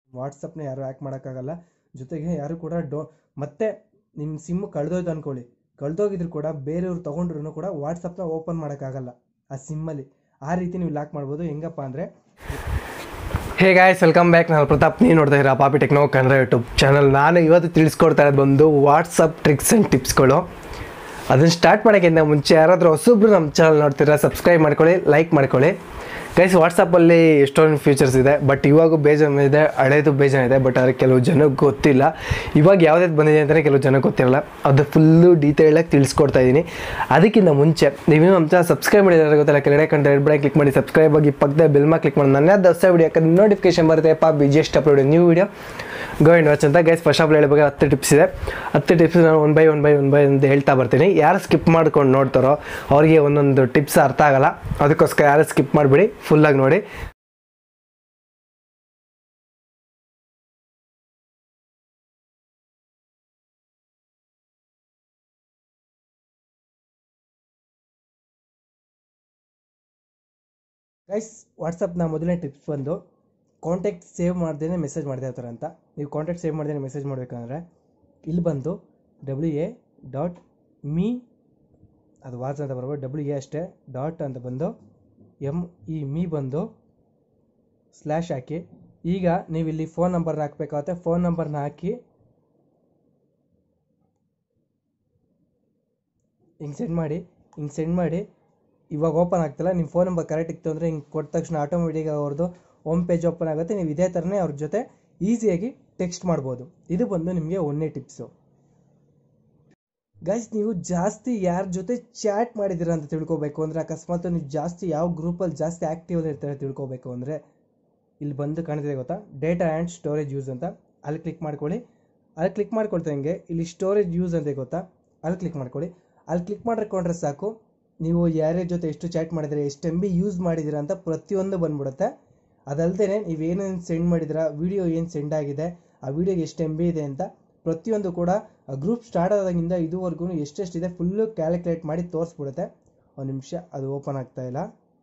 ವಾಟ್ಸಪ್ನ ಯಾರು ಹ್ಯಾಕ್ ಮಾಡೋಕ್ಕಾಗಲ್ಲ ಜೊತೆಗೆ ಯಾರು ಕೂಡ ಡೋ ಮತ್ತೆ ನಿಮ್ಮ ಸಿಮ್ ಕಳೆದೋಯ್ತು ಅಂದ್ಕೊಳ್ಳಿ ಕಳೆದೋಗಿದ್ರು ಕೂಡ ಬೇರೆಯವ್ರು ತೊಗೊಂಡ್ರು ಕೂಡ ವಾಟ್ಸಪ್ನ ಓಪನ್ ಮಾಡೋಕ್ಕಾಗಲ್ಲ ಆ ಸಿಮ್ಮಲ್ಲಿ ಆ ರೀತಿ ನೀವು ಲಾಕ್ ಮಾಡ್ಬೋದು ಹೆಂಗಪ್ಪ ಅಂದರೆ ಹೇ ಗಾಯ್ಸ್ ವೆಲ್ಕಮ್ ಬ್ಯಾಕ್ ನಾನು ಪ್ರತಾಪ್ ನೀವು ನೋಡ್ತಾ ಇದ್ದೀರಾ ಪಾಪಿ ಟೆಕ್ನೋ ಕನ್ನಡ ಯೂಟ್ಯೂಬ್ ಚಾನಲ್ ನಾನು ಇವತ್ತು ತಿಳಿಸ್ಕೊಡ್ತಾ ಇರೋದು ಬಂದು ವಾಟ್ಸಪ್ ಟ್ರಿಕ್ಸ್ ಆ್ಯಂಡ್ ಟಿಪ್ಸ್ಗಳು ಅದನ್ನು ಸ್ಟಾರ್ಟ್ ಮಾಡೋಕ್ಕಿಂತ ಮುಂಚೆ ಯಾರಾದರೂ ಹೊಸಬ್ರು ನಮ್ಮ ಚಾನಲ್ ನೋಡ್ತೀರಾ ಸಬ್ಸ್ಕ್ರೈಬ್ ಮಾಡ್ಕೊಳ್ಳಿ ಲೈಕ್ ಮಾಡ್ಕೊಳ್ಳಿ ಗೈಸ್ ವಾಟ್ಸಪ್ಪಲ್ಲಿ ಎಷ್ಟೊಂದು ಫೀಚರ್ಸ್ ಇದೆ ಬಟ್ ಇವಾಗ ಬೇಜಾನ್ ಇದೆ ಹಳೇದು ಬೇಜಾನ್ ಇದೆ ಬಟ್ ಅದಕ್ಕೆ ಕೆಲವು ಜನಕ್ಕೆ ಗೊತ್ತಿಲ್ಲ ಇವಾಗ ಯಾವುದಾದ್ರು ಬಂದಿದೆ ಅಂತಲೇ ಕೆಲವು ಜನಕ್ಕೆ ಗೊತ್ತಿರಲ್ಲ ಅದು ಫುಲ್ಲು ಡೀಟೇಲಾಗಿ ತಿಳಿಸ್ಕೊಡ್ತಾ ಇದ್ದೀನಿ ಅದಕ್ಕಿಂತ ಮುಂಚೆ ನೀವು ನಮ್ಮ ಚಾನಲ್ ಸಬ್ಸ್ಕ್ರೈಬ್ ಮಾಡಿದ್ರೆ ಗೊತ್ತಿಲ್ಲ ಕೆಳಗಡೆ ಕಂಡು ರೆಡ್ ಬಟನ್ ಕ್ಲಿಕ್ ಮಾಡಿ ಸಬ್ಸ್ಕ್ರೈಬ್ ಆಗಿ ಪಕ್ಕದ ಬೆಲ್ ಮಾ ಕ್ಲಿಕ್ ಮಾಡಿ ನನ್ನ ಹೊಸ ವಿಡಿಯೋ ಯಾಕಂದ್ರೆ ನೋಟಿಫಿಕೇಶನ್ ಬರುತ್ತೆ ಪಾ ಬಿ ಜಿ ಎಷ್ಟು upload new video going watch ಅಂತ ಗೈಸ್ ಫಸ್ಟ್ ಆಫ್ ಹೇಳ್ಬೇಕು ಹತ್ತು ಟಿಪ್ಸ್ ಇದೆ ಹತ್ತು ಟಿಪ್ಸ್ ನಾನು one by one by one by ಅಂತ ಹೇಳ್ತಾ ಬರ್ತೀನಿ ಯಾರು ಸ್ಕಿಪ್ ಮಾಡ್ಕೊಂಡು ನೋಡ್ತಾರೋ ಅವರಿಗೆ ಒಂದೊಂದು ಟಿಪ್ಸ್ ಅರ್ಥ ಆಗಲ್ಲ ಅದಕ್ಕೋಸ್ಕರ ಯಾರು ಸ್ಕಿಪ್ ಮಾಡಿಬಿಡಿ ಫುಲ್ಲಾಗಿ ನೋಡಿ ಗೈಸ್ ವಾಟ್ಸಪ್ನ ಮೊದಲನೇ ಟಿಪ್ಸ್ ಬಂದು ಕಾಂಟ್ಯಾಕ್ಟ್ ಸೇವ್ ಮಾಡ್ದೇ ಮೆಸೇಜ್ ಮಾಡ್ತಾ ಇರ್ತಾರೆ ಅಂತ ನೀವು ಕಾಂಟ್ಯಾಕ್ಟ್ ಸೇವ್ ಮಾಡ್ದೇ ಮೆಸೇಜ್ ಮಾಡಬೇಕಂದ್ರೆ ಇಲ್ಲಿ ಬಂದು ಡಬ್ಲ್ಯೂ ಎ ಡಾಟ್ ಮೀ ಅದು ವಾಟ್ಸ್ ಅಂತ ಬರ್ಬೋದು ಡಬ್ಲ್ಯೂ ಎ ಅಷ್ಟೇ ಡಾಟ್ ಅಂತ ಬಂದು ಎಮ್ ಈ ಮೀ ಬಂದು ಸ್ಲ್ಯಾಶ್ ಹಾಕಿ ಈಗ ನೀವು ಇಲ್ಲಿ ಫೋನ್ ನಂಬರ್ನ ಹಾಕಬೇಕಾಗುತ್ತೆ ಫೋನ್ ನಂಬರ್ನ ಹಾಕಿ ಹಿಂಗೆ ಸೆಂಡ್ ಮಾಡಿ ಹಿಂಗೆ ಸೆಂಡ್ ಮಾಡಿ ಇವಾಗ ಓಪನ್ ಆಗ್ತಿಲ್ಲ ನಿಮ್ಮ ಫೋನ್ ನಂಬರ್ ಕರೆಕ್ಟ್ ಇತ್ತು ಅಂದರೆ ಹಿಂಗೆ ಕೊಟ್ಟ ತಕ್ಷಣ ಆಟೋಮೆಟಿಕ್ ಅವ್ರದ್ದು ಹೋಮ್ ಪೇಜ್ ಓಪನ್ ಆಗುತ್ತೆ ನೀವು ಇದೇ ಥರನೇ ಅವ್ರ ಜೊತೆ ಈಸಿಯಾಗಿ ಟೆಕ್ಸ್ಟ್ ಮಾಡ್ಬೋದು ಇದು ಬಂದು ನಿಮಗೆ ಒಂದನೇ ಟಿಪ್ಸು ಗೈಸ್ ನೀವು ಜಾಸ್ತಿ ಯಾರ ಜೊತೆ ಚಾಟ್ ಮಾಡಿದ್ದೀರಾ ಅಂತ ತಿಳ್ಕೊಬೇಕು ಅಂದರೆ ಅಕಸ್ಮಾತ್ ನೀವು ಜಾಸ್ತಿ ಯಾವ ಗ್ರೂಪಲ್ಲಿ ಜಾಸ್ತಿ ಆ್ಯಕ್ಟಿವಲ್ಲಿ ಇರ್ತಾರೆ ತಿಳ್ಕೊಬೇಕು ಅಂದರೆ ಇಲ್ಲಿ ಬಂದು ಕಾಣ್ತಿದೆ ಗೊತ್ತಾ ಡೇಟಾ ಆ್ಯಂಡ್ ಸ್ಟೋರೇಜ್ ಯೂಸ್ ಅಂತ ಅಲ್ಲಿ ಕ್ಲಿಕ್ ಮಾಡ್ಕೊಳ್ಳಿ ಅಲ್ಲಿ ಕ್ಲಿಕ್ ಮಾಡ್ಕೊಳ್ತಂಗೆ ಇಲ್ಲಿ ಸ್ಟೋರೇಜ್ ಯೂಸ್ ಅಂತ ಗೊತ್ತಾ ಅಲ್ಲಿ ಕ್ಲಿಕ್ ಮಾಡ್ಕೊಳ್ಳಿ ಅಲ್ಲಿ ಕ್ಲಿಕ್ ಮಾಡ್ಕೊಂಡ್ರೆ ಸಾಕು ನೀವು ಯಾರ್ಯಾರ ಜೊತೆ ಎಷ್ಟು ಚಾಟ್ ಮಾಡಿದ್ರೆ ಎಷ್ಟು ಎಮ್ ಬಿ ಯೂಸ್ ಮಾಡಿದ್ದೀರಾ ಅಂತ ಪ್ರತಿಯೊಂದು ಬಂದ್ಬಿಡುತ್ತೆ ಅದಲ್ಲದೆ ನೀವು ಏನೇನು ಸೆಂಡ್ ಮಾಡಿದ್ದೀರಾ ವಿಡಿಯೋ ಏನು ಸೆಂಡ್ ಆಗಿದೆ ಆ ವಿಡಿಯೋಗೆ ಎಷ್ಟು ಎಮ್ ಬಿ ಇದೆ ಅಂತ ಪ್ರತಿಯೊಂದು ಕೂಡ ಗ್ರೂಪ್ ಸ್ಟಾರ್ಟ್ ಆದಾಗಿಂದ ಇದುವರೆಗೂ ಎಷ್ಟೆಷ್ಟಿದೆ ಫುಲ್ಲು ಕ್ಯಾಲ್ಕುಲೇಟ್ ಮಾಡಿ ತೋರಿಸ್ಬಿಡುತ್ತೆ ಒಂದು ನಿಮಿಷ ಅದು ಓಪನ್ ಆಗ್ತಾ ಇಲ್ಲ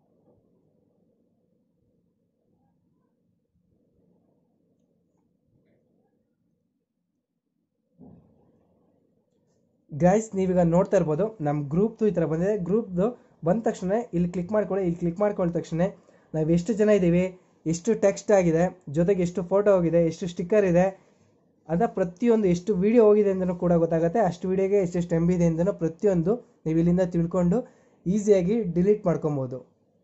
ಗೈಸ್ ನೀವೀಗ ನೋಡ್ತಾ ಇರ್ಬೋದು ನಮ್ಮ ಗ್ರೂಪ್ದು ಈ ಥರ ಬಂದಿದೆ ಗ್ರೂಪ್ದು ಬಂದ ತಕ್ಷಣ ಇಲ್ಲಿ ಕ್ಲಿಕ್ ಮಾಡ್ಕೊಳ್ಳಿ ಇಲ್ಲಿ ಕ್ಲಿಕ್ ಮಾಡ್ಕೊಳ್ಳ ತಕ್ಷಣ ನಾವು ಎಷ್ಟು ಜನ ಇದ್ದೀವಿ ಎಷ್ಟು ಟೆಕ್ಸ್ಟ್ ಆಗಿದೆ ಜೊತೆಗೆ ಎಷ್ಟು ಫೋಟೋ ಹೋಗಿದೆ ಎಷ್ಟು ಸ್ಟಿಕ್ಕರ್ ಇದೆ ಅದ ಪ್ರತಿಯೊಂದು ಎಷ್ಟು ವಿಡಿಯೋ ಹೋಗಿದೆ ಅಂತಲೂ ಕೂಡ ಗೊತ್ತಾಗುತ್ತೆ ಅಷ್ಟು ವಿಡಿಯೋಗೆ ಎಷ್ಟೆಷ್ಟು ಎಮ್ ಬಿ ಇದೆ ಅಂತಲೂ ಪ್ರತಿಯೊಂದು ನೀವು ಇಲ್ಲಿಂದ ತಿಳ್ಕೊಂಡು ಈಸಿಯಾಗಿ ಡಿಲೀಟ್ ಮಾಡ್ಕೊಬೋದು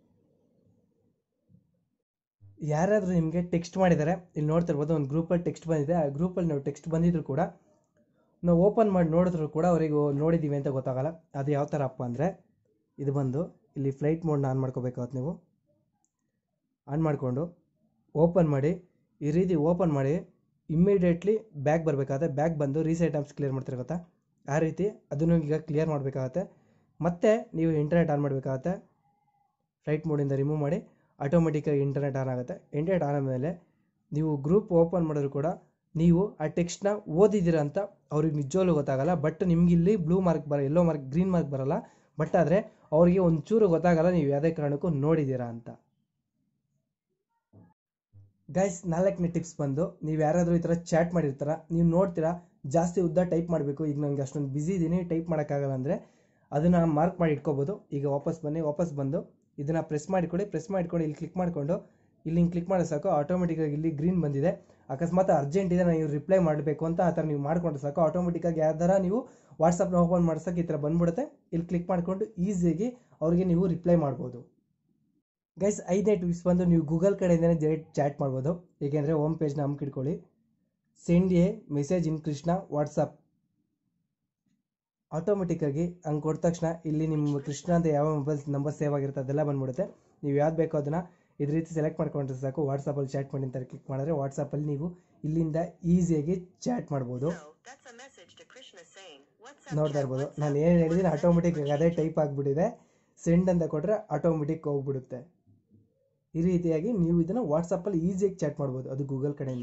ಯಾರಾದರೂ ನಿಮಗೆ ಟೆಕ್ಸ್ಟ್ ಮಾಡಿದ್ದಾರೆ ಇಲ್ಲಿ ನೋಡ್ತಾ ಇರ್ಬೋದು ಒಂದು ಗ್ರೂಪಲ್ಲಿ ಟೆಕ್ಸ್ಟ್ ಬಂದಿದೆ ಆ ಗ್ರೂಪಲ್ಲಿ ನಾವು ಟೆಕ್ಸ್ಟ್ ಬಂದಿದ್ರು ಕೂಡ ನಾವು ಓಪನ್ ಮಾಡಿ ನೋಡಿದ್ರು ಕೂಡ ಅವರಿಗೆ ನೋಡಿದ್ದೀವಿ ಅಂತ ಗೊತ್ತಾಗಲ್ಲ ಅದು ಯಾವ ಥರ ಅಪ್ಪ ಅಂದರೆ ಇದು ಬಂದು ಇಲ್ಲಿ ಫ್ಲೈಟ್ ಮೋಡ್ನ ಆನ್ ಮಾಡ್ಕೋಬೇಕಾಗುತ್ತೆ ನೀವು ಆನ್ ಮಾಡಿಕೊಂಡು ಓಪನ್ ಮಾಡಿ ಈ ರೀತಿ ಓಪನ್ ಮಾಡಿ ಇಮ್ಮಿಡಿಯೇಟ್ಲಿ ಬ್ಯಾಗ್ ಬರಬೇಕಾಗುತ್ತೆ ಬ್ಯಾಗ್ ಬಂದು ರೀಸೆಟ್ ಆಪ್ಸ್ ಕ್ಲಿಯರ್ ಮಾಡ್ತಾರೆ ಗೊತ್ತಾ ಆ ರೀತಿ ಅದನ್ನು ಈಗ ಕ್ಲಿಯರ್ ಮಾಡಬೇಕಾಗತ್ತೆ ಮತ್ತೆ ನೀವು ಇಂಟರ್ನೆಟ್ ಆನ್ ಮಾಡಬೇಕಾಗತ್ತೆ ಫ್ಲೈಟ್ ಮೋಡಿಂದ ರಿಮೂವ್ ಮಾಡಿ ಆಟೋಮೆಟಿಕ್ಕಾಗಿ ಇಂಟರ್ನೆಟ್ ಆನ್ ಆಗುತ್ತೆ ಇಂಟರ್ನೆಟ್ ಆನ್ ಆದಮೇಲೆ ನೀವು ಗ್ರೂಪ್ ಓಪನ್ ಮಾಡಿದ್ರು ಕೂಡ ನೀವು ಆ ಟೆಕ್ಸ್ಟ್ನ ಓದಿದ್ದೀರಾ ಅಂತ ಅವ್ರಿಗೆ ನಿಜವಾಗ್ಲೂ ಗೊತ್ತಾಗಲ್ಲ ಬಟ್ ನಿಮ್ಗೆ ಇಲ್ಲಿ ಬ್ಲೂ ಮಾರ್ಕ್ ಬರ ಎಲ್ಲೋ ಮಾರ್ಕ್ ಗ್ರೀನ್ ಮಾರ್ಕ್ ಬರಲ್ಲ ಬಟ್ ಆದರೆ ಅವ್ರಿಗೆ ಒಂಚೂರು ಗೊತ್ತಾಗಲ್ಲ ನೀವು ಯಾವುದೇ ಕಾರಣಕ್ಕೂ ನೋಡಿದ್ದೀರಾ ಅಂತ ಗೈಸ್ ನಾಲ್ಕನೇ ಟಿಪ್ಸ್ ಬಂದು ನೀವು ಯಾರಾದರೂ ಈ ಥರ ಚಾಟ್ ಮಾಡಿರ್ತಾರ ನೀವು ನೋಡ್ತೀರಾ ಜಾಸ್ತಿ ಉದ್ದ ಟೈಪ್ ಮಾಡಬೇಕು ಈಗ ನನಗೆ ಅಷ್ಟೊಂದು ಬ್ಯುಸಿ ಇದ್ದೀನಿ ಟೈಪ್ ಮಾಡೋಕ್ಕಾಗಲ್ಲ ಅಂದರೆ ಅದನ್ನು ಮಾರ್ಕ್ ಮಾಡಿ ಇಟ್ಕೋಬೋದು ಈಗ ವಾಪಸ್ ಬನ್ನಿ ವಾಪಸ್ ಬಂದು ಇದನ್ನು ಪ್ರೆಸ್ ಮಾಡಿಕೊಡಿ ಪ್ರೆಸ್ ಮಾಡಿಕೊಂಡು ಇಲ್ಲಿ ಕ್ಲಿಕ್ ಮಾಡಿಕೊಂಡು ಇಲ್ಲಿ ಹಿಂಗೆ ಕ್ಲಿಕ್ ಮಾಡೋ ಸಾಕು ಆಟೋಮೆಟಿಕ್ಕಾಗಿ ಇಲ್ಲಿ ಗ್ರೀನ್ ಬಂದಿದೆ ಅಕಸ್ಮಾತ್ ಅರ್ಜೆಂಟ್ ಇದೆ ನೀವು ರಿಪ್ಲೈ ಮಾಡಬೇಕು ಅಂತ ಆ ಥರ ನೀವು ಮಾಡ್ಕೊಂಡ್ರೆ ಸಾಕು ಆಟೋಮೆಟಿಕ್ಕಾಗಿ ಯಾವ್ದಾರ ನೀವು ವಾಟ್ಸಪ್ನ ಓಪನ್ ಮಾಡ್ಸೋಕೆ ಈ ಥರ ಬಂದ್ಬಿಡುತ್ತೆ ಇಲ್ಲಿ ಕ್ಲಿಕ್ ಮಾಡಿಕೊಂಡು ಈಸಿಯಾಗಿ ಅವ್ರಿಗೆ ನೀವು ರಿಪ್ಲೈ ಮಾಡ್ಬೋದು ಗೈಸ್ ಐದನೇ ಟಿಪ್ಸ್ ಬಂದು ನೀವು ಗೂಗಲ್ ಕಡೆಯಿಂದನೇ ಡೈರೆಕ್ಟ್ ಚಾಟ್ ಮಾಡ್ಬೋದು ಏಕೆಂದರೆ ಹೋಮ್ ಪೇಜ್ನ ಹಮ್ಮಿಡ್ಕೊಳ್ಳಿ send a message in Krishna WhatsApp ಆಟೋಮೆಟಿಕ್ಕಾಗಿ ಹಂಗೆ ಕೊಟ್ಟ ತಕ್ಷಣ ಇಲ್ಲಿ ನಿಮ್ಮ ಕೃಷ್ಣ ಅಂತ ಯಾವ ಮೊಬೈಲ್ ನಂಬರ್ ಸೇವ್ ಆಗಿರುತ್ತೆ ಅದೆಲ್ಲ ಬಂದ್ಬಿಡುತ್ತೆ ನೀವು ಯಾವ್ದು ಬೇಕೋ ಅದನ್ನು ಇದೇ ರೀತಿ ಸೆಲೆಕ್ಟ್ ಮಾಡ್ಕೊಂಡ್ರೆ ಸಾಕು ವಾಟ್ಸಪ್ಪಲ್ಲಿ ಚಾಟ್ ಮಾಡಿ ಅಂತ ಕ್ಲಿಕ್ ಮಾಡಿದ್ರೆ ವಾಟ್ಸಪ್ಪಲ್ಲಿ ನೀವು ಇಲ್ಲಿಂದ ಈಸಿಯಾಗಿ ಚಾಟ್ ಮಾಡ್ಬೋದು ನೋಡ್ತಾ ಇರ್ಬೋದು ನಾನು ಏನು ಹೇಳಿದ್ದೀನಿ ಆಟೋಮೆಟಿಕ್ ಅದೇ ಟೈಪ್ ಆಗಿಬಿಟ್ಟಿದೆ ಸೆಂಡ್ ಅಂತ ಕೊಟ್ಟರೆ ಆಟೋಮೆಟಿಕ್ ಹೋಗ್ಬಿಡುತ್ತೆ ಈ ರೀತಿಯಾಗಿ ನೀವು ಇದನ್ನು ವಾಟ್ಸಪ್ಪಲ್ಲಿ ಈಸಿಯಾಗಿ ಚಾಟ್ ಮಾಡ್ಬೋದು ಅದು ಗೂಗಲ್ ಕಡೆಯಿಂದ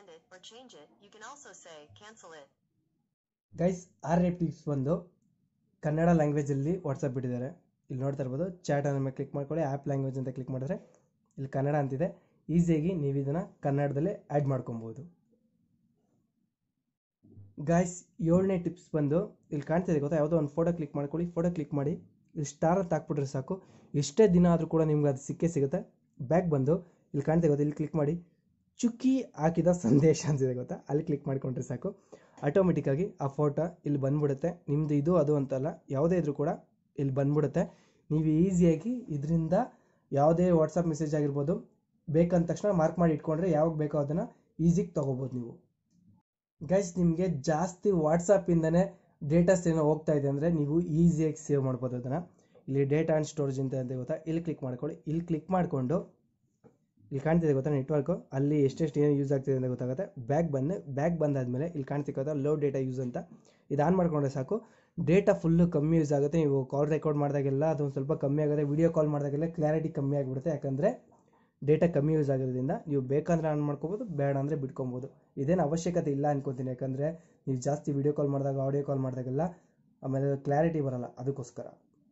ಗೈಸ್ ಆರನೇ ಟಿಪ್ಸ್ ಬಂದು ಕನ್ನಡ ಲ್ಯಾಂಗ್ವೇಜಲ್ಲಿ ವಾಟ್ಸಪ್ ಬಿಟ್ಟಿದ್ದಾರೆ ಇಲ್ಲಿ ನೋಡ್ತಾ ಇರ್ಬೋದು ಚಾಟ್ ಅನ್ನ ಮೇಲೆ ಕ್ಲಿಕ್ ಮಾಡ್ಕೊಳ್ಳಿ ಆ್ಯಪ್ ಲ್ಯಾಂಗ್ವೇಜ್ ಅಂತ ಕ್ಲಿಕ್ ಮಾಡಿದ್ರೆ ಇಲ್ಲಿ ಕನ್ನಡ ಅಂತಿದೆ ಈಸಿಯಾಗಿ ನೀವು ಇದನ್ನು ಕನ್ನಡದಲ್ಲೇ ಆ್ಯಡ್ ಮಾಡ್ಕೊಬೋದು ಗಾಯ್ಸ್ ಏಳನೇ ಟಿಪ್ಸ್ ಬಂದು ಇಲ್ಲಿ ಕಾಣ್ತಿದೆ ಗೊತ್ತಾ ಯಾವುದೋ ಒಂದು ಫೋಟೋ ಕ್ಲಿಕ್ ಮಾಡ್ಕೊಳ್ಳಿ ಫೋಟೋ ಕ್ಲಿಕ್ ಮಾಡಿ ಇಲ್ಲಿ ಸ್ಟಾರ್ ಅಂತ ಹಾಕ್ಬಿಟ್ರೆ ಸಾಕು ಎಷ್ಟೇ ದಿನ ಆದರೂ ಕೂಡ ನಿಮ್ಗೆ ಅದು ಸಿಕ್ಕೇ ಸಿಗುತ್ತೆ ಬ್ಯಾಗ್ ಬಂದು ಇಲ್ಲಿ ಕಾಣ್ತಿದೆ ಗೊತ್ತಾ ಇಲ್ಲಿ ಕ್ಲಿಕ್ ಮಾಡಿ ಚುಕ್ಕಿ ಹಾಕಿದ ಸಂದೇಶ ಅಂತಿದೆ ಗೊತ್ತಾ ಅಲ್ಲಿ ಕ್ಲಿಕ್ ಮಾಡಿಕೊಂಡ್ರೆ ಸಾಕು ಆಟೋಮೆಟಿಕ್ಕಾಗಿ ಆ ಫೋಟೋ ಇಲ್ಲಿ ಬಂದ್ಬಿಡುತ್ತೆ ನಿಮ್ಮದು ಇದು ಅದು ಅಂತಲ್ಲ ಯಾವುದೇ ಇದ್ರೂ ಕೂಡ ಇಲ್ಲಿ ಬಂದ್ಬಿಡುತ್ತೆ ನೀವು ಈಸಿಯಾಗಿ ಇದರಿಂದ ಯಾವುದೇ ವಾಟ್ಸಪ್ ಮೆಸೇಜ್ ಆಗಿರ್ಬೋದು ಬೇಕಂದ ತಕ್ಷಣ ಮಾರ್ಕ್ ಮಾಡಿ ಇಟ್ಕೊಂಡ್ರೆ ಯಾವಾಗ ಬೇಕೋ ಅದನ್ನು ಈಸಿಗೆ ತೊಗೋಬೋದು ನೀವು ಗೈಸ್ ನಿಮಗೆ ಜಾಸ್ತಿ ವಾಟ್ಸಪ್ಪಿಂದನೇ ಡೇಟಾಸ್ ಏನೋ ಹೋಗ್ತಾ ಇದೆ ಅಂದರೆ ನೀವು ಈಸಿಯಾಗಿ ಸೇವ್ ಮಾಡ್ಬೋದು ಅದನ್ನು ಇಲ್ಲಿ ಡೇಟಾ ಆ್ಯಂಡ್ ಸ್ಟೋರೇಜ್ ಅಂತ ಅಂತ ಗೊತ್ತಾ ಇಲ್ಲಿ ಕ್ಲಿಕ್ ಮಾಡ್ಕೊಳ್ಳಿ ಇಲ್ಲಿ ಕ್ಲಿಕ್ ಮಾಡಿಕೊಂಡು ಇಲ್ಲಿ ಕಾಣ್ತಿದೆ ಗೊತ್ತಾ ನೆಟ್ವರ್ಕು ಅಲ್ಲಿ ಎಷ್ಟೆಷ್ಟು ಏನು ಯೂಸ್ ಆಗ್ತಿದೆ ಅಂತ ಗೊತ್ತಾಗುತ್ತೆ ಬ್ಯಾಗ್ ಬಂದು ಬ್ಯಾಗ್ ಬಂದಾದಮೇಲೆ ಇಲ್ಲಿ ಕಾಣ್ತಿದೆ ಗೊತ್ತಾ ಲೋ ಡೇಟಾ ಯೂಸ್ ಅಂತ ಇದು ಆನ್ ಮಾಡ್ಕೊಂಡ್ರೆ ಸಾಕು ಡೇಟಾ ಫುಲ್ಲು ಕಮ್ಮಿ ಯೂಸ್ ಆಗುತ್ತೆ ನೀವು ಕಾಲ್ ರೆಕಾರ್ಡ್ ಮಾಡಿದಾಗೆಲ್ಲ ಅದು ಒಂದು ಸ್ವಲ್ಪ ಕಮ್ಮಿ ಆಗುತ್ತೆ ವಿಡಿಯೋ ಕಾಲ್ ಮಾಡಿದಾಗೆಲ್ಲ ಕ್ಲಾರಿಟಿ ಕಮ್ಮಿ ಆಗಿಬಿಡುತ್ತೆ ಯಾಕಂದರೆ ಡೇಟಾ ಕಮ್ಮಿ ಯೂಸ್ ಆಗಿರೋದ್ರಿಂದ ನೀವು ಬೇಕಂದ್ರೆ ಆನ್ ಮಾಡ್ಕೋಬೋದು ಬೇಡ ಅಂದರೆ ಬಿಟ್ಕೊಬೋದು ಇದೇನು ಅವಶ್ಯಕತೆ ಇಲ್ಲ ಅನ್ಕೋತೀನಿ ಯಾಕಂದರೆ ನೀವು ಜಾಸ್ತಿ ವಿಡಿಯೋ ಕಾಲ್ ಮಾಡಿದಾಗ ಆಡಿಯೋ ಕಾಲ್ ಮಾಡಿದಾಗೆಲ್ಲ ಆಮೇಲೆ ಕ್ಲಾರಿಟಿ ಬರಲ್ಲ ಅದಕ್ಕೋಸ್ಕರ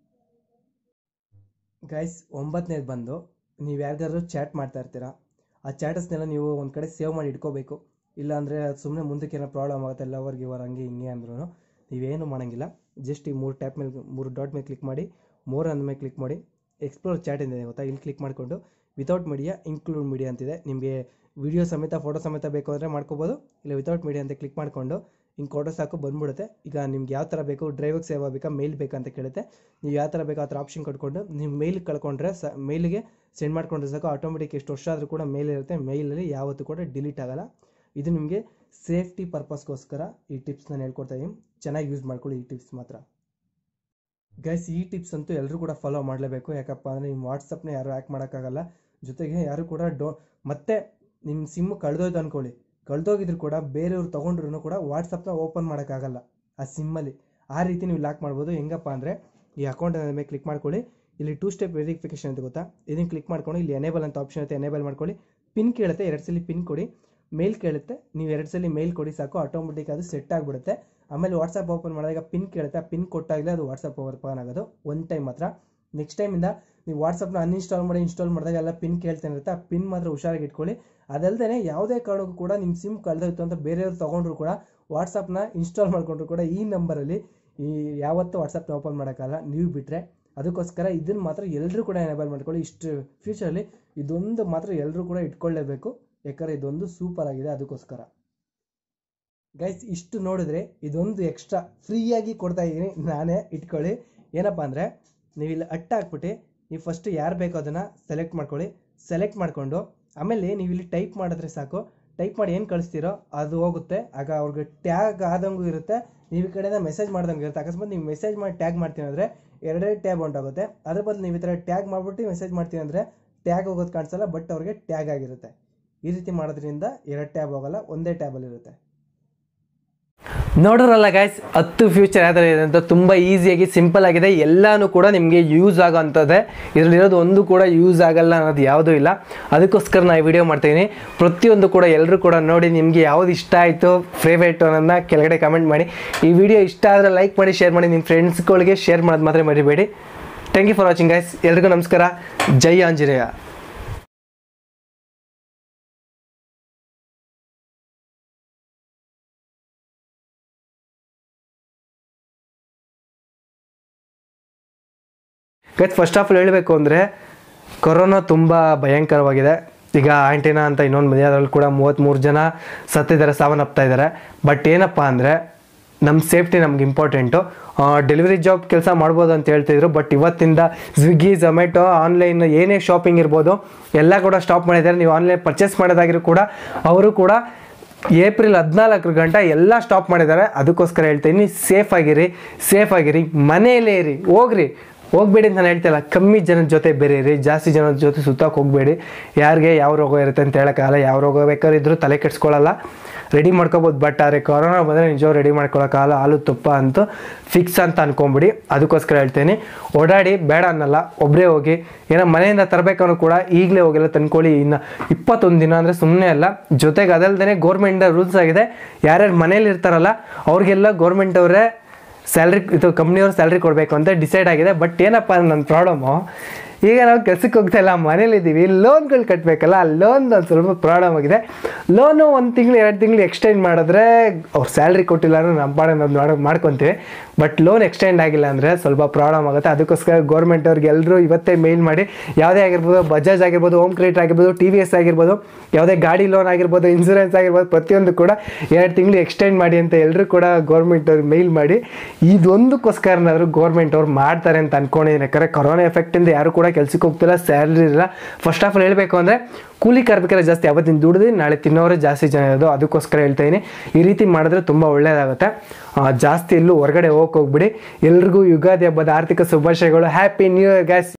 ಗೈಸ್ ಒಂಬತ್ತನೇದು ಬಂದು ನೀವು ಯಾರಿಗಾದ್ರೂ ಚಾಟ್ ಮಾಡ್ತಾ ಇರ್ತೀರಾ ಆ ಚಾಟಸ್ನೆಲ್ಲ ನೀವು ಒಂದು ಕಡೆ ಸೇವ್ ಮಾಡಿ ಇಟ್ಕೋಬೇಕು ಇಲ್ಲಾಂದರೆ ಸುಮ್ಮನೆ ಮುಂದಕ್ಕೆ ಏನೋ ಪ್ರಾಬ್ಲಮ್ ಆಗುತ್ತೆ ಲವರ್ ಗಿವರ್ ಹಂಗೆ ಹಿಂಗೆ ಅಂದ್ರೂ ನೀವೇನು ಮಾಡೋಂಗಿಲ್ಲ ಜಸ್ಟ್ ಈ ಮೂರು ಟ್ಯಾಪ್ ಮೇಲೆ ಮೂರು ಡಾಟ್ ಮೇಲೆ ಕ್ಲಿಕ್ ಮಾಡಿ ಮೋರ್ ಅಂದ ಮೇಲೆ ಕ್ಲಿಕ್ ಮಾಡಿ ಎಕ್ಸ್ಪ್ಲೋರ್ ಚಾಟ್ ಇದೆ ಗೊತ್ತಾ ಇಲ್ಲಿ ಕ್ಲಿಕ್ ಮಾಡಿಕೊಂಡು ವಿತೌಟ್ ಮೀಡಿಯಾ ಇನ್ಕ್ಲೂಡ್ ಮೀಡಿಯಾ ಅಂತಿದೆ ನಿಮಗೆ ವಿಡಿಯೋ ಸಮೇತ ಫೋಟೋ ಸಮೇತ ಬೇಕು ಅಂದರೆ ಮಾಡ್ಕೋಬೋದು ಇಲ್ಲ ವಿತೌಟ್ ಮೀಡಿಯಾ ಅಂತ ಕ್ಲಿಕ್ ಮಾಡಿಕೊಂಡು ಹಿಂಗೆ ಕೊಡೋ ಸಾಕು ಬಂದ್ಬಿಡುತ್ತೆ ಈಗ ನಿಮ್ಗೆ ಯಾವ ಥರ ಬೇಕು ಡ್ರೈವಿಗೆ ಸೇವ್ ಆಗಬೇಕಾ ಮೇಲ್ ಬೇಕಂತ ಕೇಳುತ್ತೆ ನೀವು ಯಾವ ಥರ ಬೇಕು ಆ ಥರ ಆಪ್ಷನ್ ಕೊಟ್ಕೊಂಡು ನೀವು ಮೇಲ್ ಕಳ್ಕೊಂಡ್ರೆ ಸ ಮೇಲಿಗೆ ಸೆಂಡ್ ಮಾಡ್ಕೊಂಡ್ರೆ ಸಾಕು ಆಟೋಮೆಟಿಕ್ ಎಷ್ಟು ವರ್ಷ ಆದರೂ ಕೂಡ ಮೇಲ್ ಇರುತ್ತೆ ಮೇಲಲ್ಲಿ ಯಾವತ್ತೂ ಕೂಡ ಡಿಲೀಟ್ ಆಗಲ್ಲ ಇದು ನಿಮಗೆ ಸೇಫ್ಟಿ ಪರ್ಪಸ್ಗೋಸ್ಕರ ಈ ಟಿಪ್ಸ್ ನಾನು ಹೇಳ್ಕೊಡ್ತಾ ಇದ್ದೀನಿ ಚೆನ್ನಾಗಿ ಯೂಸ್ ಮಾಡ್ಕೊಳ್ಳಿ ಈ ಟಿಪ್ಸ್ ಮಾತ್ರ ಗೈಸ್ ಈ ಟಿಪ್ಸ್ ಅಂತೂ ಎಲ್ಲರೂ ಕೂಡ ಫಾಲೋ ಮಾಡಲೇಬೇಕು ಯಾಕಪ್ಪ ಅಂದರೆ ನಿಮ್ಮ ವಾಟ್ಸಪ್ನ ಯಾರು ಹ್ಯಾಕ್ ಮಾಡೋಕ್ಕಾಗಲ್ಲ ಜೊತೆಗೆ ಯಾರು ಕೂಡ ಡೋ ಮತ್ತೆ ನಿಮ್ಮ ಸಿಮ್ ಕಳೆದೋಯ್ತು ಅಂದ್ಕೊಳ್ಳಿ ಕಳೆದೋಗಿದ್ರು ಕೂಡ ಬೇರೆಯವ್ರು ತೊಗೊಂಡ್ರು ಕೂಡ ವಾಟ್ಸಪ್ನ ಓಪನ್ ಮಾಡೋಕ್ಕಾಗಲ್ಲ ಆ ಸಿಮ್ಮಲ್ಲಿ ಆ ರೀತಿ ನೀವು ಲಾಕ್ ಮಾಡ್ಬೋದು ಹೆಂಗಪ್ಪ ಅಂದರೆ ಈ ಅಕೌಂಟ್ ಮೇಲೆ ಕ್ಲಿಕ್ ಮಾಡ್ಕೊಳ್ಳಿ ಇಲ್ಲಿ ಟೂ ಸ್ಟೆಪ್ ವೆರಿಫಿಕೇಶನ್ ಅಂತ ಗೊತ್ತಾ ಇದನ್ನು ಕ್ಲಿಕ್ ಮಾಡ್ಕೊಂಡು ಇಲ್ಲಿ ಎನೇಬಲ್ ಅಂತ ಆಪ್ಷನ್ ಇರುತ್ತೆ ಎನೇಬಲ್ ಮಾಡ್ಕೊಳ್ಳಿ ಪಿನ್ ಕೇಳುತ್ತೆ ಎರಡು ಸಲ ಪಿನ್ ಕೊಡಿ ಮೇಲ್ ಕೇಳುತ್ತೆ ನೀವು ಎರಡು ಸಲ ಮೇಲ್ ಕೊಡಿ ಸಾಕು ಆಟೋಮೆಟಿಕ್ ಅದು ಸೆಟ್ ಆಗಿಬಿಡುತ್ತೆ ಆಮೇಲೆ ವಾಟ್ಸಪ್ ಓಪನ್ ಮಾಡಿದಾಗ ಪಿನ್ ಕೇಳುತ್ತೆ ಆ ಪಿನ್ ಕೊಟ್ಟಾಗಲೇ ಅದು ವಾಟ್ಸಪ್ ಓಪನ್ ಆಗೋದು ಒನ್ ಟೈಮ್ ಮಾತ್ರ ನೆಕ್ಸ್ಟ್ ಟೈಮಿಂದ ನೀವು ವಾಟ್ಸಪ್ನ ಅನ್ಇನ್ಸ್ಟಾಲ್ ಮಾಡಿ ಇನ್ಸ್ಟಾಲ್ ಮಾಡಿದಾಗ ಎಲ್ಲ ಪಿನ್ ಕೇಳ್ತಾನೆ ಇರುತ್ತೆ ಆ ಪಿನ್ ಮಾತ್ರ ಹುಷಾರಾಗಿ ಇಟ್ಕೊಳ್ಳಿ ಅದಲ್ಲದೆ ಯಾವುದೇ ಕಾರಣಕ್ಕೂ ಕೂಡ ನಿಮ್ಮ ಸಿಮ್ ಕಳೆದೋಯ್ತು ಅಂತ ಬೇರೆಯವ್ರು ತೊಗೊಂಡ್ರು ಕೂಡ ವಾಟ್ಸಪ್ನ ಇನ್ಸ್ಟಾಲ್ ಮಾಡ್ಕೊಂಡ್ರು ಕೂಡ ಈ ನಂಬರಲ್ಲಿ ಈ ಯಾವತ್ತೂ ವಾಟ್ಸಪ್ನ ಓಪನ್ ಮಾಡೋಕ್ಕಲ್ಲ ನೀವು ಬಿಟ್ಟರೆ ಅದಕ್ಕೋಸ್ಕರ ಇದನ್ನು ಮಾತ್ರ ಎಲ್ಲರೂ ಕೂಡ ಎನೇಬಲ್ ಮಾಡ್ಕೊಳ್ಳಿ ಇಷ್ಟು ಫ್ಯೂಚರಲ್ಲಿ ಇದೊಂದು ಮಾತ್ರ ಎಲ್ಲರೂ ಕೂಡ ಇಟ್ಕೊಳ್ಳೇಬೇಕು ಯಾಕಂದರೆ ಇದೊಂದು ಸೂಪರ್ ಆಗಿದೆ ಅದಕ್ಕೋಸ್ಕರ ಗೈಸ್ ಇಷ್ಟು ನೋಡಿದ್ರೆ ಇದೊಂದು ಎಕ್ಸ್ಟ್ರಾ ಫ್ರೀಯಾಗಿ ಕೊಡ್ತಾ ಇದ್ದೀನಿ ನಾನೇ ಇಟ್ಕೊಳ್ಳಿ ಏನಪ್ಪ ಅಂದರೆ ನೀವು ಇಲ್ಲಿ ಅಟ್ಟ ಹಾಕ್ಬಿಟ್ಟು ನೀವು ಫಸ್ಟ್ ಯಾರು ಬೇಕೋ ಅದನ್ನು ಸೆಲೆಕ್ಟ್ ಮಾಡ್ಕೊಳ್ಳಿ ಸೆಲೆಕ್ಟ್ ಮಾಡಿಕೊಂಡು ಆಮೇಲೆ ನೀವು ಇಲ್ಲಿ ಟೈಪ್ ಮಾಡಿದ್ರೆ ಸಾಕು ಟೈಪ್ ಮಾಡಿ ಏನು ಕಳಿಸ್ತೀರೋ ಅದು ಹೋಗುತ್ತೆ ಆಗ ಅವ್ರಿಗೆ ಟ್ಯಾಗ್ ಆದಂಗೂ ಇರುತ್ತೆ ನೀವು ಈ ಕಡೆಯಿಂದ ಮೆಸೇಜ್ ಮಾಡ್ದಂಗೆ ಇರುತ್ತೆ ಅಕಸ್ಮಾತ್ ನೀವು ಮೆಸೇಜ್ ಮಾಡಿ ಟ್ಯಾಗ್ ಮಾಡ್ತೀನಿ ಅಂದರೆ ಎರಡೇ ಟ್ಯಾಗ್ ಹೊಂಟೋಗುತ್ತೆ ಅದ್ರ ಬದಲು ನೀವು ಈ ಥರ ಟ್ಯಾಗ್ ಮಾಡಿಬಿಟ್ಟು ಮೆಸೇಜ್ ಮಾಡ್ತೀನಿ ಅಂದರೆ ಟ್ಯಾಗ್ ಹೋಗೋದು ಕಾಣಿಸಲ್ಲ ಬಟ್ ಅವ್ರಿಗೆ ಟ್ಯಾಗ್ ಆಗಿರುತ್ತೆ ಈ ರೀತಿ ಮಾಡೋದ್ರಿಂದ ಎರಡು ಟ್ಯಾಬ್ ಹೋಗಲ್ಲ ಒಂದೇ ಟ್ಯಾಬಲ್ಲಿ ಇರುತ್ತೆ ನೋಡ್ರಲ್ಲ ಗಾಯ್ಸ್ ಹತ್ತು ಫ್ಯೂಚರ್ ಯಾವ ಥರ ಇದೆ ಅಂತ ತುಂಬ ಈಸಿಯಾಗಿ ಸಿಂಪಲ್ ಆಗಿದೆ ಎಲ್ಲನೂ ಕೂಡ ನಿಮಗೆ ಯೂಸ್ ಆಗೋ ಅಂಥದ್ದೇ ಇದರಲ್ಲಿರೋದು ಒಂದು ಕೂಡ ಯೂಸ್ ಆಗಲ್ಲ ಅನ್ನೋದು ಯಾವುದೂ ಇಲ್ಲ ಅದಕ್ಕೋಸ್ಕರ ನಾನು ವಿಡಿಯೋ ಮಾಡ್ತೀನಿ ಪ್ರತಿಯೊಂದು ಕೂಡ ಎಲ್ಲರೂ ಕೂಡ ನೋಡಿ ನಿಮಗೆ ಯಾವ್ದು ಇಷ್ಟ ಆಯಿತು ಫೇವ್ರೇಟ್ ಅನ್ನೋದನ್ನ ಕೆಳಗಡೆ ಕಮೆಂಟ್ ಮಾಡಿ ಈ ವಿಡಿಯೋ ಇಷ್ಟ ಆದರೆ ಲೈಕ್ ಮಾಡಿ ಶೇರ್ ಮಾಡಿ ನಿಮ್ಮ ಫ್ರೆಂಡ್ಸ್ಗಳಿಗೆ ಶೇರ್ ಮಾಡೋದು ಮಾತ್ರ ಮರಿಬೇಡಿ thank you for watching guys ಎಲ್ರಿಗೂ ನಮಸ್ಕಾರ ಜೈ Anjaneya guys first of all ಹೇಳಬೇಕು ಅಂದರೆ ಕೊರೋನಾ ತುಂಬ ಭಯಂಕರವಾಗಿದೆ ಈಗ ಆಂಟಿನಾ ಅಂತ ಇನ್ನೊಂದು ಮನೆ ಅದರಲ್ಲಿ ಕೂಡ ಮೂವತ್ತ್ಮೂರು ಜನ ಸತ್ತಿದ್ದಾರೆ ಸಾವನ್ನಪ್ತಾ ಇದ್ದಾರೆ ಬಟ್ ಏನಪ್ಪ ಅಂದರೆ ನಮ್ಮ ಸೇಫ್ಟಿ ನಮ್ಗೆ ಇಂಪಾರ್ಟೆಂಟು ಡೆಲಿವರಿ ಜಾಬ್ ಕೆಲಸ ಮಾಡ್ಬೋದು ಅಂತ ಹೇಳ್ತಿದ್ರು ಬಟ್ ಇವತ್ತಿಂದ ಸ್ವಿಗ್ಗಿ ಝೊಮ್ಯಾಟೊ ಆನ್ಲೈನ್ ಏನೇ ಶಾಪಿಂಗ್ ಇರ್ಬೋದು ಎಲ್ಲ ಕೂಡ ಸ್ಟಾಪ್ ಮಾಡಿದ್ದಾರೆ ನೀವು ಆನ್ಲೈನ್ ಪರ್ಚೇಸ್ ಮಾಡೋದಾಗಿರೋ ಕೂಡ ಅವರು ಕೂಡ ಏಪ್ರಿಲ್ ಹದಿನಾಲ್ಕರ ಗಂಟ ಎಲ್ಲ ಸ್ಟಾಪ್ ಮಾಡಿದ್ದಾರೆ ಅದಕ್ಕೋಸ್ಕರ ಹೇಳ್ತೀನಿ ಸೇಫ್ ಆಗಿರಿ ಸೇಫ್ ಆಗಿರಿ ಮನೆಯಲ್ಲೇ ಇರಿ ಹೋಗ್ರಿ ಹೋಗ್ಬೇಡಿ ಅಂತ ನಾನು ಹೇಳ್ತಿಲ್ಲ ಕಮ್ಮಿ ಜನದ ಜೊತೆ ಬೆರೀರಿ ಜಾಸ್ತಿ ಜನದ ಜೊತೆ ಸುತ್ತಕ್ಕೆ ಹೋಗಬೇಡಿ ಯಾರಿಗೆ ಯಾವ ರೋಗ ಇರುತ್ತೆ ಅಂತ ಹೇಳೋಕ್ಕಾಗಲ್ಲ ಯಾವ ರೋಗ ಬೇಕಾದ್ರೂ ಇದ್ರೂ ತಲೆ ಕೆಡ್ಸ್ಕೊಳ್ಳಲ್ಲ ರೆಡಿ ಮಾಡ್ಕೋಬೋದು ಬಟ್ ಆದರೆ ಕೊರೋನಾ ಬಂದರೆ ನಿಜವಾಗ ರೆಡಿ ಮಾಡ್ಕೊಳಕ್ಕಾಗಲ್ಲ ಹಾಲು ತುಪ್ಪ ಅಂತೂ ಫಿಕ್ಸ್ ಅಂತ ಅನ್ಕೊಂಬಿಡಿ ಅದಕ್ಕೋಸ್ಕರ ಹೇಳ್ತೀನಿ ಓಡಾಡಿ ಬೇಡ ಅನ್ನಲ್ಲ ಒಬ್ಬರೇ ಹೋಗಿ ಏನೋ ಮನೆಯಿಂದ ತರಬೇಕನ್ನೋ ಕೂಡ ಈಗಲೇ ಹೋಗಿಲ್ಲ ತಂದ್ಕೊಳ್ಳಿ ಇನ್ನು ಇಪ್ಪತ್ತೊಂದು ದಿನ ಅಂದರೆ ಸುಮ್ಮನೆ ಅಲ್ಲ ಜೊತೆಗೆ ಅದಲ್ದೇ ಗೌರ್ಮೆಂಟಿಂದ ರೂಲ್ಸ್ ಆಗಿದೆ ಯಾರ್ಯಾರು ಮನೇಲಿ ಇರ್ತಾರಲ್ಲ ಅವ್ರಿಗೆಲ್ಲ ಗೌರ್ಮೆಂಟ್ ಅವರೇ ಸ್ಯಾಲ್ರಿ ಇದು ಕಂಪ್ನಿಯವ್ರು ಸ್ಯಾಲ್ರಿ ಕೊಡಬೇಕು ಅಂತ ಡಿಸೈಡ್ ಆಗಿದೆ ಬಟ್ ಏನಪ್ಪ ನನ್ನ ಪ್ರಾಬ್ಲಮ್ಮು ಈಗ ನಾವು ಕೆಲಸಕ್ಕೆ ಹೋಗ್ತಾ ಇಲ್ಲ ಮನೇಲಿದ್ದೀವಿ ಲೋನ್ಗಳು ಕಟ್ಟಬೇಕಲ್ಲ ಆ ಲೋನ್ ಒಂದು ಸ್ವಲ್ಪ ಪ್ರಾಬ್ಲಮ್ ಆಗಿದೆ ಲೋನು ಒಂದು ತಿಂಗಳು ಎರಡು ತಿಂಗಳು ಎಕ್ಸ್ಟೆಂಡ್ ಮಾಡಿದ್ರೆ ಅವ್ರು ಸ್ಯಾಲ್ರಿ ಕೊಟ್ಟಿಲ್ಲ ಅಂದ್ರೆ ನಮ್ಮ ಪಾಡ ನಾವು ಮಾಡೋ ಮಾಡ್ಕೊತೀವಿ ಬಟ್ ಲೋನ್ ಎಕ್ಸ್ಟೆಂಡ್ ಆಗಿಲ್ಲ ಅಂದರೆ ಸ್ವಲ್ಪ ಪ್ರಾಬ್ಲಮ್ ಆಗುತ್ತೆ ಅದಕ್ಕೋಸ್ಕರ ಗೌರ್ಮೆಂಟ್ ಅವ್ರಿಗೆ ಎಲ್ಲರೂ ಇವತ್ತೇ ಮೇಲ್ ಮಾಡಿ ಯಾವುದೇ ಆಗಿರ್ಬೋದು ಬಜಾಜ್ ಆಗಿರ್ಬೋದು ಹೋಮ್ ಕ್ರೆಡಿಟ್ ಆಗಿರ್ಬೋದು ಟಿ ವಿ ಎಸ್ ಆಗಿರ್ಬೋದು ಯಾವುದೇ ಗಾಡಿ ಲೋನ್ ಆಗಿರ್ಬೋದು ಇನ್ಸೂರೆನ್ಸ್ ಆಗಿರ್ಬೋದು ಪ್ರತಿಯೊಂದು ಕೂಡ ಎರಡು ತಿಂಗಳು ಎಕ್ಸ್ಟೆಂಡ್ ಮಾಡಿ ಅಂತ ಎಲ್ಲರೂ ಕೂಡ ಗೌರ್ಮೆಂಟ್ ಅವ್ರಿಗೆ ಮೇಲ್ ಮಾಡಿ ಇದೊಂದಕ್ಕೋಸ್ಕರನಾದರೂ ಗೌರ್ಮೆಂಟ್ ಅವ್ರು ಮಾಡ್ತಾರೆ ಅಂತ ಅನ್ಕೊಂಡಿದ್ದೀನಿ ಯಾಕಂದರೆ ಕೊರೋನಾ ಎಫೆಕ್ಟಿಂದ ಯಾರು ಕೂಡ ಕೆಲ್ಸಕ್ಕೆ ಹೋಗ್ತಿಲ್ಲ ಸ್ಯಾಲ್ರಿ ಇಲ್ಲ ಫಸ್ಟ್ ಆಫ್ ಆಲ್ ಹೇಳಬೇಕು ಅಂದರೆ ಕೂಲಿ ಕಾರ್ಮಿಕರ ಜಾಸ್ತಿ ಅವತ್ತಿನ ದುಡಿದು ನಾಳೆ ತಿನ್ನೋರೇ ಜಾಸ್ತಿ ಜನ ಇರೋದು ಅದಕ್ಕೋಸ್ಕರ ಹೇಳ್ತಾ ಇದ್ದೀನಿ ಈ ರೀತಿ ಮಾಡಿದ್ರೆ ತುಂಬ ಒಳ್ಳೆಯದಾಗುತ್ತೆ ಆ, ಜಾಸ್ತಿ ಎಲ್ಲೂ ಹೊರಗಡೆ ಹೋಗಕ್ಕೆ ಹೋಗ್ಬಿಡಿ ಎಲ್ರಿಗೂ ಯುಗಾದಿ ಹಬ್ಬದ ಆರ್ಥಿಕ ಶುಭಾಶಯಗಳು ಹ್ಯಾಪಿ ನ್ಯೂ ಇಯರ್ ಗ್ಯಾಸ್